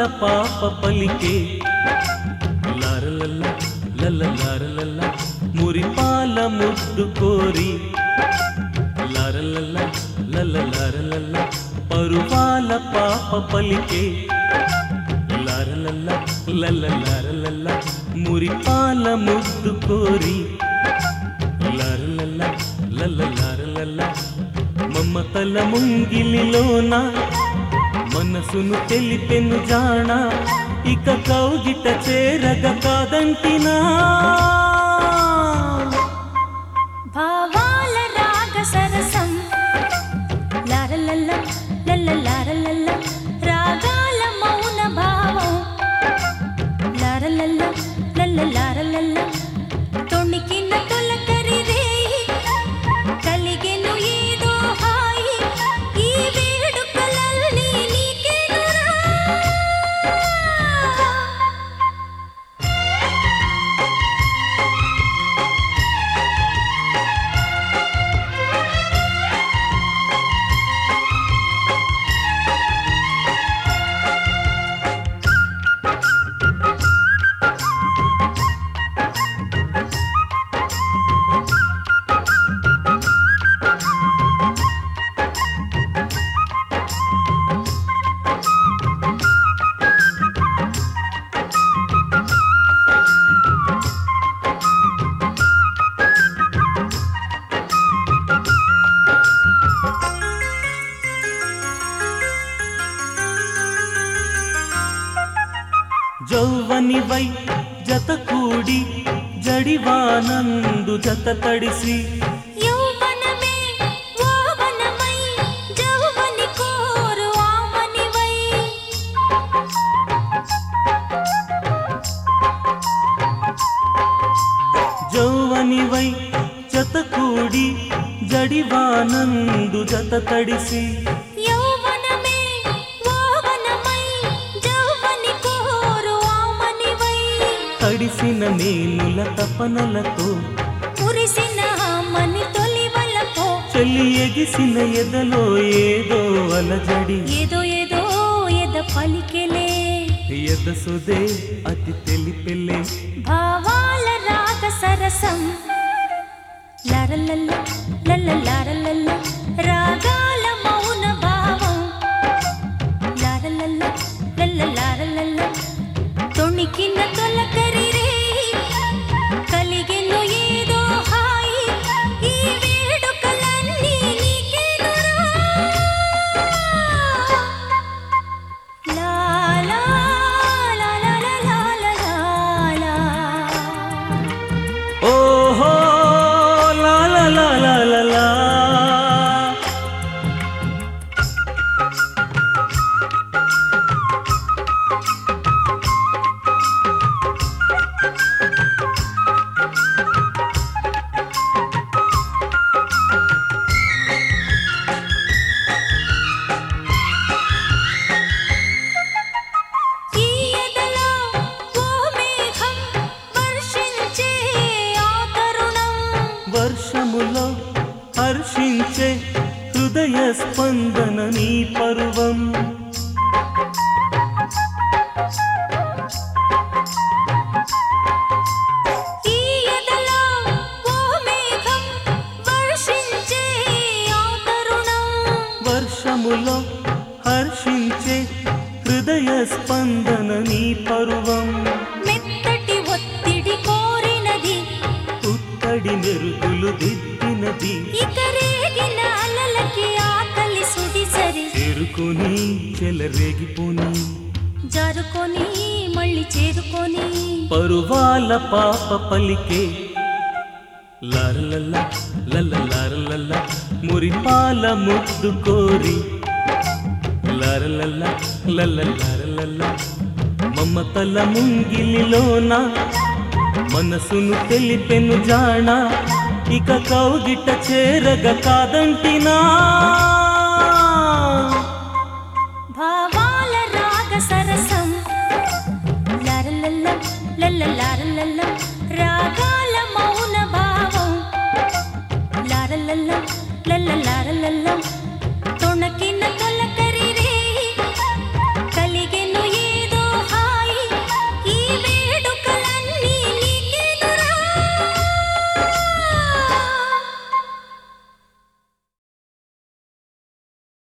పాప పలికే లారలల్ల లల్ల లారలల్ల మురిపాల ముద్దు కోరి లారలల్ల లల్ల లారలల్ల పరువాల పాప పలికే లారలల్ల లల్ల లారలల్ల మురిపాల ముద్దు కోరి లారలల్ల లల్ల లారలల్ల మమ్మతల ముంగిలిలోన మనసును తెలిపెను జాణ ఇక కౌగిట చేరగ కాదంటినా భావాల రాగ సరసం లారలల్ల లల్ల లారలల్ల రాగాల మౌన భావం లారలల్ల లల్ల లారలల్ల తొణికిన తొలకరి రేయి కలిగెను ఏదో హాయి ఈ వేడుకలన్నీ నీకేనురా జౌవనివై జత కూడి జడివానందు జత తడిసి యౌవనమే ఓవనమై జౌవని కోరు ఆమనివై జౌవనివై జత కూడి జడివానందు జత తడిసి యౌవనమే ఓవనమై జౌవని కోరు ఆమనివై తడిసిన నేనుల తపనలతో కురిసిన ఆమని తొలివలపో చెల్లి ఎగిసిన ఎదలో ఏదో అలజడి ఏదో ఏదో ఎద పలికెలే ఎదసుదే అతి తెలిపెలే భావాల రాగ సరసం లరలల్ల లల్ల లారలల్ల రాగాల మౌన భావం లారలల్ల లల్ల లారలల్ల తొణికిన తొలకరి రేయి కలిగెను ఏదో హాయి ఈ వేడుకలన్నీ నీకేనురా లా లా లా లా లా లా లా లా ఓహో లా లా లా లా లా లా ఈ ఎదలో ఓ మేఘం వర్షించే ఆ తరుణం వర్షములో హర్షించే హృదయ స్పందన నీ పరువం ఈ ఎదలో ఓ మేఘం వర్షించే ఆ తరుణం వర్షములో హర్షించే హృదయ స్పందన నీ పరువం మెత్తటి ఒత్తిడి కోరినది పుత్తడి మెరుగులు దిద్దినది ఇక రేగిన అలలకి ఆకలి సుడిసరి చేరుకొని చెలరేగిపోని జరుకొని మళ్ళీ చేరుకొని పరువాల పాప పలికే లారలల్ల లల్ల లారలల్ల మురిపాల ముద్దు కోరి లారలల్ల లల్ల లారలల్ల మమతల ముంగిలిలోన మనసును తెలిపెను జాణ ఇక కౌగిట చేరగ కాదంటినా భావాల రాగ సరసం లరలల్ల లల్ల లారలల్ల రాగాల మౌన భావం లారలల్ల లల్ల లారలల్ల